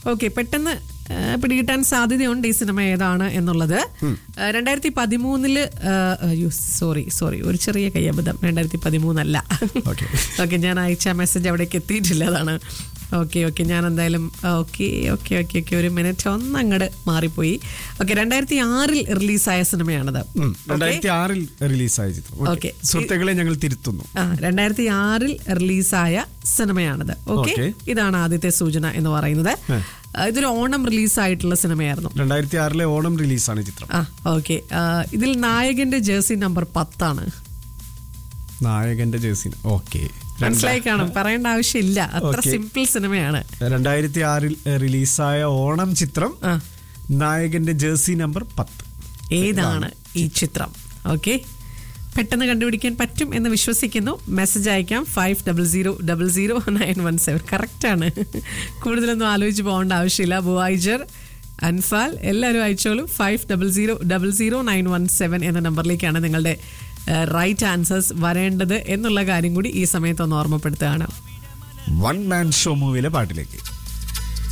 Okay പെട്ടെന്ന് ആ, പിടികിട്ടാൻ സാധ്യതയുണ്ട് ഈ സിനിമ ഏതാണ് എന്നുള്ളത് ആ, രണ്ടായിരത്തി പതിമൂന്നില് ആ, അയ്യോ സോറി സോറി ഒരു ചെറിയ കയ്യബദ്ധം രണ്ടായിരത്തി പതിമൂന്നല്ല Okay. ഓക്കെ ഞാൻ അയച്ച മെസ്സേജ് അവിടേക്ക് എത്തിയിട്ടില്ല അതാണ് ഓക്കെ ഓക്കെ ഞാൻ എന്തായാലും ഓക്കെ ഓക്കെ ഓക്കെ ഓക്കെ ഒരു മിനിറ്റ് ഒന്ന് അങ്ങോട്ട് മാറിപ്പോയി ഓക്കെ രണ്ടായിരത്തി ആറിൽ റിലീസായ സിനിമയാണത് ഉം. രണ്ടായിരത്തി ആറിൽ റിലീസായ ചിത്രം Okay. Okay. സുഹൃത്തുക്കളെ ഞങ്ങൾ തിരുത്തുന്നു ആ രണ്ടായിരത്തി ആറിൽ റിലീസായ സിനിമയാണിത് ഓക്കെ Okay. ഇതാണ് ആദ്യത്തെ സൂചന എന്ന് പറയുന്നത് ഏ. ആ, ഇതൊരു ഓണം റിലീസായിട്ടുള്ള സിനിമയായിരുന്നു രണ്ടായിരത്തി ആറിലെ ഓണം റിലീസാണ് ചിത്രം ആ ഓക്കെ ഇതിൽ നായകന്റെ ജേഴ്സി നമ്പർ പത്താണ് നായകന്റെ ജേഴ്സി ഓക്കെ മനസ്സിലായി കാണും പറയേണ്ട ആവശ്യമില്ല അത്ര Okay. സിമ്പിൾ സിനിമയാണ് രണ്ടായിരത്തി ആറിൽ റിലീസായ ഓണം ചിത്രം ആ നായകന്റെ ജേഴ്സി നമ്പർ പത്ത് ഏതാണ് ഈ ചിത്രം ഓക്കെ പെട്ടെന്ന് കണ്ടുപിടിക്കാൻ പറ്റും എന്ന് വിശ്വസിക്കുന്നു മെസ്സേജ് അയക്കാം five double zero double zero nine one seven കറക്റ്റാണ് കൂടുതലൊന്നും ആലോചിച്ച് പോകേണ്ട ആവശ്യമില്ല ബുവായിജർ അൻഫാൽ എല്ലാവരും അയച്ചോളും five double zero double zero nine one seven എന്ന നമ്പറിലേക്കാണ് നിങ്ങളുടെ റൈറ്റ് ആൻസേഴ്സ് വരേണ്ടത് എന്നുള്ള കാര്യം കൂടി ഈ സമയത്ത് ഒന്ന് ഓർമ്മപ്പെടുത്തുകയാണ് വൺ മാൻ ഷോ മൂവിയിലെ പാട്ടിലേക്ക്